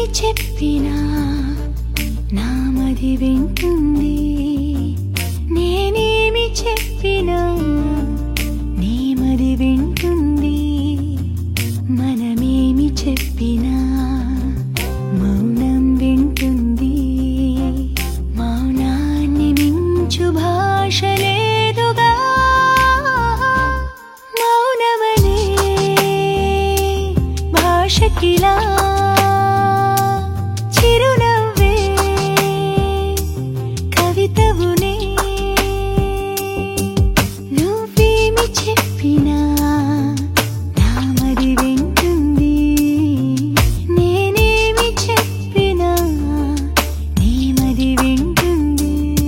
నువ్వేమి చెప్పినా నామది వింటుంది నేనేమి చెప్పినా నేమది వింటుంది మనమేమి చెప్పినా మౌనం వింటుంది మౌనాన్ని మించు భాష లేదుగా మౌనమనే భాషకిలా చిరునవ్వే కవితవునే నువ్వేమి చెప్పినా నామది వింటుంది నేనేమి చెప్పినా నేమది వింటుంది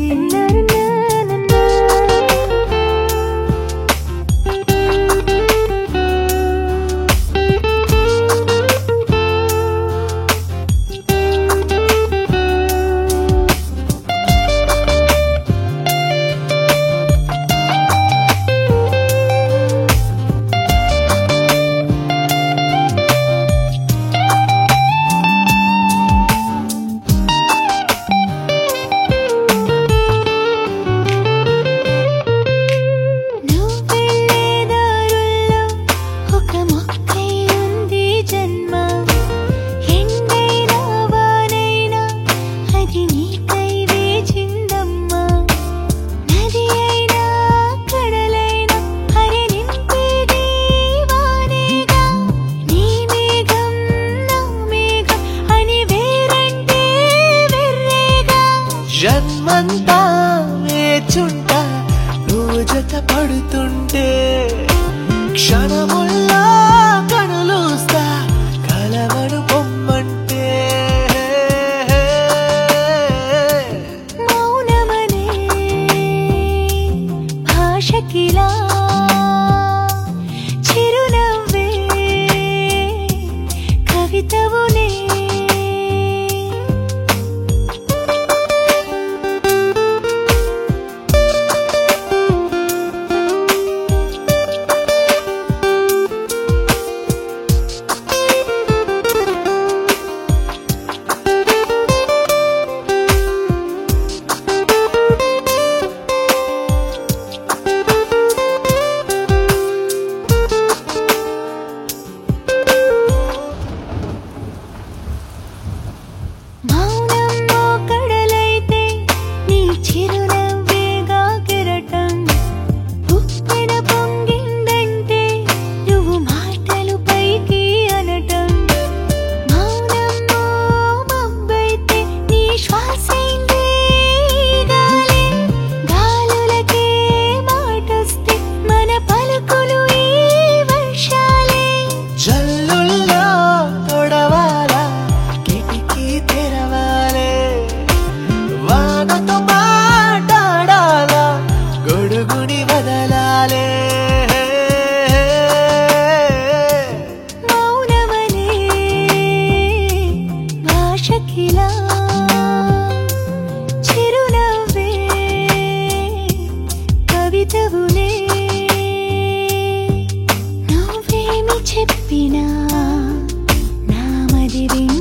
నువ్వెళ్ళే దారుల్లో ఒక మొక్కై ఉంది జన్మ ఎండైనా వానైనా అది నీకై వేచిందమ్మా నది అయినా కడలైనా హరి నింపేది వానేగా నీ మేఘం నా మేఘం అని వేరంటే వెర్రేగా జన్మంతా వేచుంటా నువ్వు జత పడుతుంటే క్షణముల్లా కనులూస్తా కలవను పొమ్మంటే మౌనమనే భాషకిలా చిరునవ్వే కవితవునే మౌనంలో కడలైతే నీ చిరునవ్వేగా కెరటం ఉప్పెన పొంగిందంటే నువ్వు మాటలు పైకి అనటం మౌనంలో మబ్బైతే నీ శ్వాసైందే గాలి గాలులకే మాటొస్తే మన పలుకులు ఈ వర్షాలే జల్లుల్లో తొడవాలా కిటికీ తెరవాలే వానతో మాట్లాడాలా గొడుగుని వదలాలే మౌనమనే భాషకిలా చిరునవ్వే కవితవునే నువ్వేమి చెప్పినా నామది వింటుంది